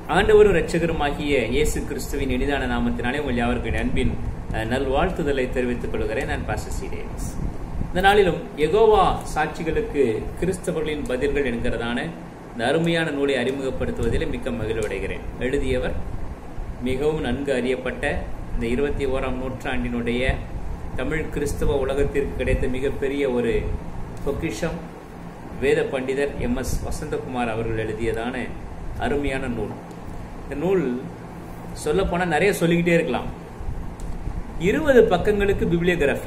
ஆண்டவரும் இரட்சகருமாகிய இயேசு கிறிஸ்துவின் இனிதான நாமத்தினாலே உங்கள் யாவருக்கும் அன்பின் அஹ், நல்வாழ்த்துதலை தெரிவித்துக் கொள்கிறேன் நான் பாஸ்டர் சி டேவிஸ் இந்த நாளிலும் எகோவா சாட்சிகளுக்கு கிறிஸ்தவர்களின் பதில்கள் என்கிறதான இந்த அருமையான நூலை அறிமுகப்படுத்துவதில் மிக்க மகிழ்வடைகிறேன் எழுதியவர் மிகவும் நன்கு அறியப்பட்ட இந்த இருபத்தி ஓராம் நூற்றாண்டினுடைய தமிழ் கிறிஸ்தவ உலகத்திற்கு கிடைத்த மிகப்பெரிய ஒரு பொக்கிஷம் வேத பண்டிதர் எம் எஸ் வசந்தகுமார் அவர்கள் எழுதியதான அருமையான நூல் இந்த நூல் சொல்லப்போனால் நிறைய சொல்லிக்கிட்டே இருக்கலாம் இருபது பக்கங்களுக்கு பிப்ளியோகிராஃபி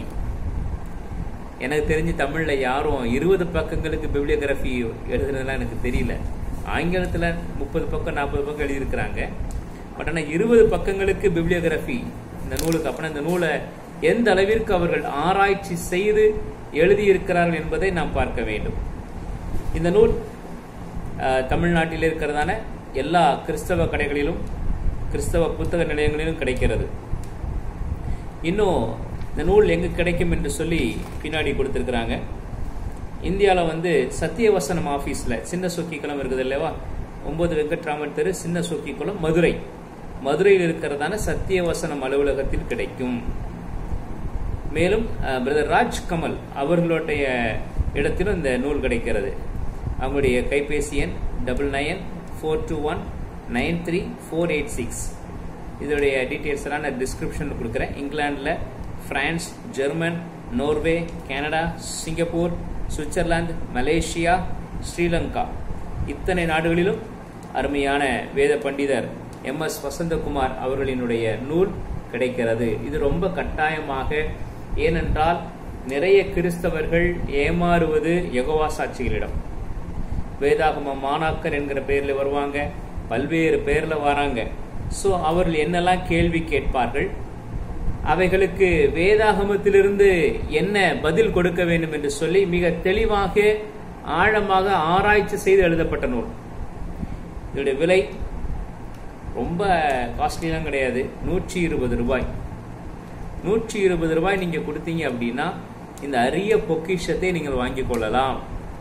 எனக்கு தெரிஞ்சு தமிழ்ல யாரும் இருபது பக்கங்களுக்கு பிப்ளியோகிராஃபி எழுதுனதுலாம் எனக்கு தெரியல ஆங்கிலத்துல முப்பது பக்கம் நாற்பது பக்கம் எழுதியிருக்கிறாங்க பட் ஆனால் இருபது பக்கங்களுக்கு பிப்ளியோகிராஃபி இந்த நூலுக்கு அப்புறம் இந்த நூலை எந்த அளவிற்கு அவர்கள் ஆராய்ச்சி செய்து எழுதியிருக்கிறார்கள் என்பதை நாம் பார்க்க வேண்டும் இந்த நூல் அஹ், தமிழ்நாட்டில் இருக்கிறதான எல்லா கிறிஸ்தவ கடைகளிலும் கிறிஸ்தவ புத்தக நிலையங்களிலும் கிடைக்கிறது இன்னும் இந்த நூல் எங்கே கிடைக்கும் என்று சொல்லி பின்னாடி கொடுத்துருக்குறாங்க இந்தியாவில் வந்து சத்தியவசனம் ஆஃபீஸில் சின்ன சொக்கிக்குளம் இருக்குது இல்லைவா ஒன்பது வெங்கட்ராமன் தெரு சின்ன சொக்கிக்குளம் மதுரை மதுரையில் இருக்கிறதான சத்தியவசனம் அலுவலகத்தில் கிடைக்கும் மேலும் பிரதர் ராஜ் கமல் அவர்களுடைய இடத்திலும் இந்த நூல் கிடைக்கிறது அவங்களுடைய கைபேசி எண் double nine four two one nine three four eight six இதோடைய டீட்டெயில்ஸ் எல்லாம் நான் டிஸ்கிரிப்ஷனில் கொடுக்குறேன் இங்கிலாந்தில் France German Norway Canada Singapore Switzerland Malaysia Sri Lanka இத்தனை நாடுகளிலும் அருமையான வேத பண்டிதர் எம் எஸ் வசந்தகுமார் அவர்களினுடைய நூல் கிடைக்கிறது இது ரொம்ப கட்டாயமாக ஏனென்றால் நிறைய கிறிஸ்தவர்கள் ஏமாறுவது யெகோவா சாட்சிகளிடம் வேதாகம மாணாக்கர் என்கிற பெயரில் வருவாங்க பல்வேறு பெயரில் வராங்க ஸோ அவர்கள் என்னெல்லாம் கேள்வி கேட்பார்கள் அவைகளுக்கு வேதாகமத்திலிருந்து என்ன பதில் கொடுக்க வேண்டும் என்று சொல்லி மிக தெளிவாக ஆழமாக ஆராய்ச்சி செய்து எழுதப்பட்ட நூல் இதோடைய விலை ரொம்ப காஸ்ட்லிலாம் கிடையாது நூற்றி இருபது ரூபாய் நூற்றி இருபது ரூபாய் நீங்க கொடுத்தீங்க அப்படின்னா இந்த அரிய பொக்கிஷத்தை நீங்கள் வாங்கிக் கொள்ளலாம்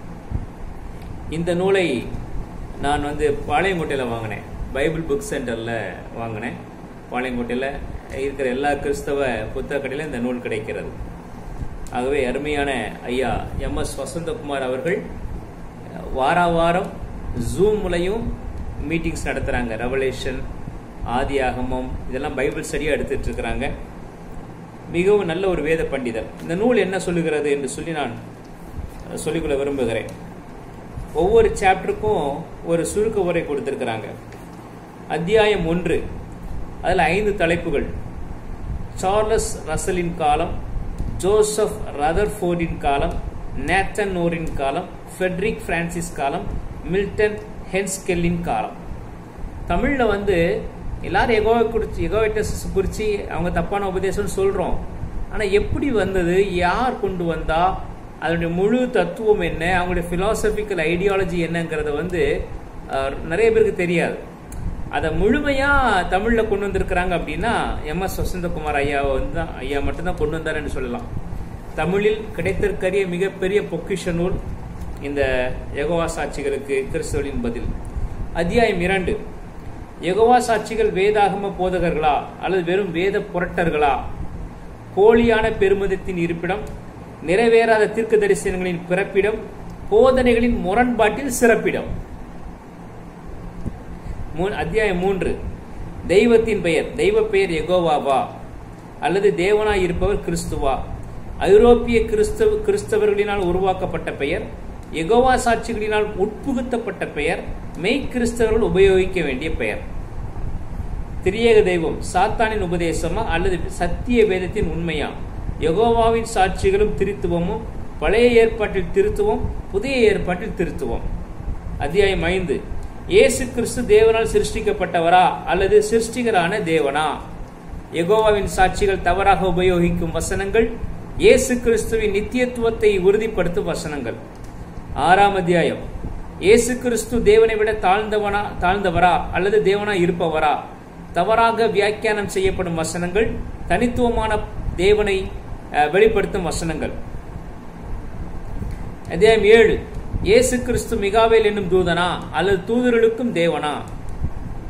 இந்த நூலை நான் வந்து பாளையங்கோட்டையில் வாங்கினேன் பைபிள் புக் சென்டரில் வாங்கினேன் பாளையங்கோட்டையில் இருக்கிற எல்லா கிறிஸ்தவ புத்தக கடையிலும் இந்த நூல் கிடைக்கிறது ஆகவே அருமையான ஐயா எம் எஸ் வசந்தகுமார் அவர்கள் வாரா வாரம் ஜூம் மூலையும் மீட்டிங்ஸ் நடத்துகிறாங்க ரெவலேஷன் ஆதி ஆகமம் இதெல்லாம் பைபிள் ஸ்டடியாக எடுத்துட்டு இருக்கிறாங்க மிகவும் நல்ல ஒரு வேத பண்டிதர் இந்த நூல் என்ன சொல்லுகிறது என்று சொல்லி நான் சொல்லிக்கொள்ள விரும்புகிறேன் ஒவ்வொரு சாப்டருக்கும் ஒரு சுருக்க உரை கொடுத்திருக்கிறாங்க அத்தியாயம் ஒன்று அதில் ஐந்து தலைப்புகள் சார்லஸ் ரசலின் காலம் ஜோசப் ரதர்ஃபோர்டின் காலம் நேத்தன் நோரின் காலம் ஃபெட்ரிக் பிரான்சிஸ் காலம் மில்டன் ஹென்ஸ்கெல்லின் காலம் தமிழில் வந்து எல்லாரும் எகோவை குறித்து எகோவைட்டஸ் குறித்து அவங்க தப்பான உபதேசம்னு சொல்கிறோம் ஆனால் எப்படி வந்தது யார் கொண்டு வந்தா அதனுடைய முழு தத்துவம் என்ன அவங்களுடைய ஃபிலாசபிக்கல் ஐடியாலஜி என்னங்கிறத வந்து அஹ், நிறைய பேருக்கு தெரியாது அதை முழுமையாக தமிழில் கொண்டு வந்திருக்கிறாங்க அப்படின்னா எம் எஸ் வசந்தகுமார் ஐயா வந்து தான் ஐயா மட்டும்தான் கொண்டு வந்தாருன்னு சொல்லலாம் தமிழில் கிடைத்திருக்கரிய மிகப்பெரிய பொக்கிஷ நூல் இந்த யெகோவா சாட்சிகளுக்கு கிறிஸ்தவனின் பதில் அத்தியாயம் இரண்டு யெகோவா சாட்சிகள் வேதாகம போதகர்களா அல்லது வெறும் வேத புரட்டர்களா போலியான பெருமிதத்தின் இருப்பிடம் நிறைவேறாத தீர்க்க தரிசனங்களின் பிறப்பிடம் போதனைகளின் முரண்பாட்டில் சிறப்பிடம் மூ- அத்தியாயம் மூன்று தெய்வத்தின் பெயர் தெய்வ பெயர் எகோவாவா அல்லது தேவனாய் இருப்பவர் கிறிஸ்துவா ஐரோப்பிய கிறிஸ்தவ கிறிஸ்தவர்களினால் உருவாக்கப்பட்ட பெயர் எகோவா சாட்சிகளினால் உட்புகுத்தப்பட்ட பெயர் மெய் கிறிஸ்தவர்கள் உபயோகிக்க வேண்டிய பெயர் திரியேக தெய்வம் சாத்தானின் உபதேசமா அல்லது சத்திய வேதத்தின் உண்மையா யெகோவாவின் சாட்சிகளும் திருத்துவமும் பழைய ஏற்பாட்டில் திருத்துவம் புதிய ஏற்பாட்டில் திருத்துவம் அத்தியாயம் ஐந்து இயேசு கிறிஸ்து தேவனால் சிருஷ்டிக்கப்பட்டவரா அல்லது சிருஷ்டிகரான தேவனா யெகோவாவின் சாட்சிகள் தவறாக உபயோகிக்கும் வசனங்கள் இயேசு கிறிஸ்துவின் நித்தியத்துவத்தை உறுதிப்படுத்தும் வசனங்கள் ஆறாம் அத்தியாயம் இயேசு கிறிஸ்து தேவனை விட தாழ்ந்தவனா தாழ்ந்தவரா அல்லது தேவனா இருப்பவரா தவறாக வியாக்கியானம் செய்யப்படும் வசனங்கள் தனித்துவமான தேவனை அஹ், வெளிப்படுத்தும் வசனங்கள் அத்தியாயம் ஏழு இயேசு கிறிஸ்து மிகாவேல் என்னும் தூதனா அல்லது தூதர்களுக்கும் தேவனா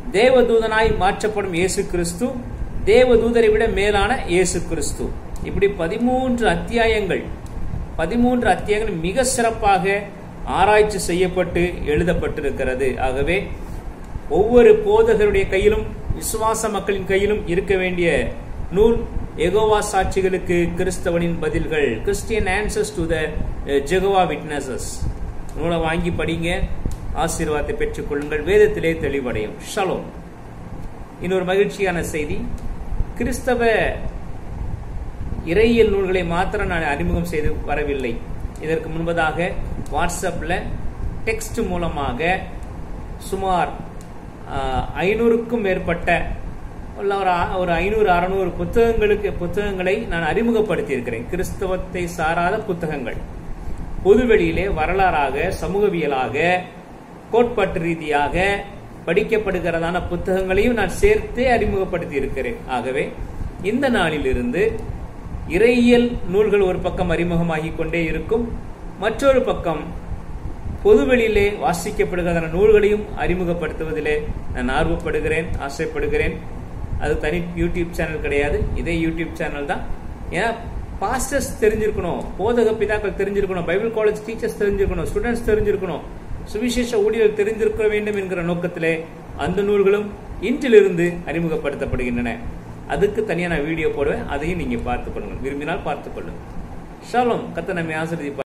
தேவதூதனாய் மாற்றப்படும் இயேசு கிறிஸ்து தேவதூதரை விட மேலான இயேசு கிறிஸ்து இப்படி பதிமூன்று அத்தியாயங்கள் பதிமூன்று அத்தியாயங்கள் மிக சிறப்பாக ஆராய்ச்சி செய்யப்பட்டு எழுதப்பட்டிருக்கிறது ஆகவே ஒவ்வொரு போதகருடைய கையிலும் விசுவாச மக்களின் கையிலும் இருக்க வேண்டிய நூல் எகோவா சாட்சிகளுக்கு கிறிஸ்தவனின் பதில்கள் Christian answers to the Jehovah witnesses நூலை வாங்கி படிங்க ஆசீர்வாதத்தை பெற்றுக்கொள்ளுங்கள் வேதத்திலே தெளிவடையும் ஷலோம் இன்னொரு மகிழ்ச்சியான செய்தி கிறிஸ்தவ இறையியல் நூல்களை மாத்திரம் நான் அறிமுகம் செய்து வரவில்லை இதற்கு முன்பதாக வாட்ஸ்அப்பில் டெக்ஸ்ட் மூலமாக சுமார் ஐநூறுக்கும் மேற்பட்ட உள்ள ஒரு ஒரு ஐநூறு அறநூறு புத்தகங்களுக்கு புத்தகங்களை நான் அறிமுகப்படுத்தி இருக்கிறேன் கிறிஸ்தவத்தை சாராத புத்தகங்கள் பொதுவெளியிலே வரலாறாக சமூகவியலாக கோட்பாட்டு ரீதியாக படிக்கப்படுகிறதான புத்தகங்களையும் நான் சேர்த்தே அறிமுகப்படுத்தி இருக்கிறேன் ஆகவே இந்த நாளிலிருந்து இறையியல் நூல்கள் ஒரு பக்கம் அறிமுகமாகி கொண்டே இருக்கும் மற்றொரு பக்கம் பொதுவெளியிலே வாசிக்கப்படுகிற நூல்களையும் அறிமுகப்படுத்துவதிலே நான் ஆர்வப்படுகிறேன் ஆசைப்படுகிறேன் அது தனி யூடியூப் சேனல் கிடையாது இதே யூடியூப் சேனல் தான் ஏன்னா பாஸ்டர்ஸ் தெரிஞ்சிருக்கணும் போதக பிதாக்கள் தெரிஞ்சிருக்கணும் பைபிள் காலேஜ் டீச்சர்ஸ் தெரிஞ்சிருக்கணும் ஸ்டூடெண்ட்ஸ் தெரிஞ்சிருக்கணும் சுவிசேஷ ஊழியர்கள் தெரிஞ்சிருக்க வேண்டும் என்கிற நோக்கத்திலே அந்த நூல்களும் இன்றிலிருந்து அறிமுகப்படுத்தப்படுகின்றன அதுக்கு தனியாக நான் வீடியோ போடுவேன் அதையும் நீங்க பார்த்துக் கொள்ளுங்கள் விரும்பினால் பார்த்துக் கொள்ளுங்கள் ஷாலம் கத்த நம்மை ஆசிரியப்பா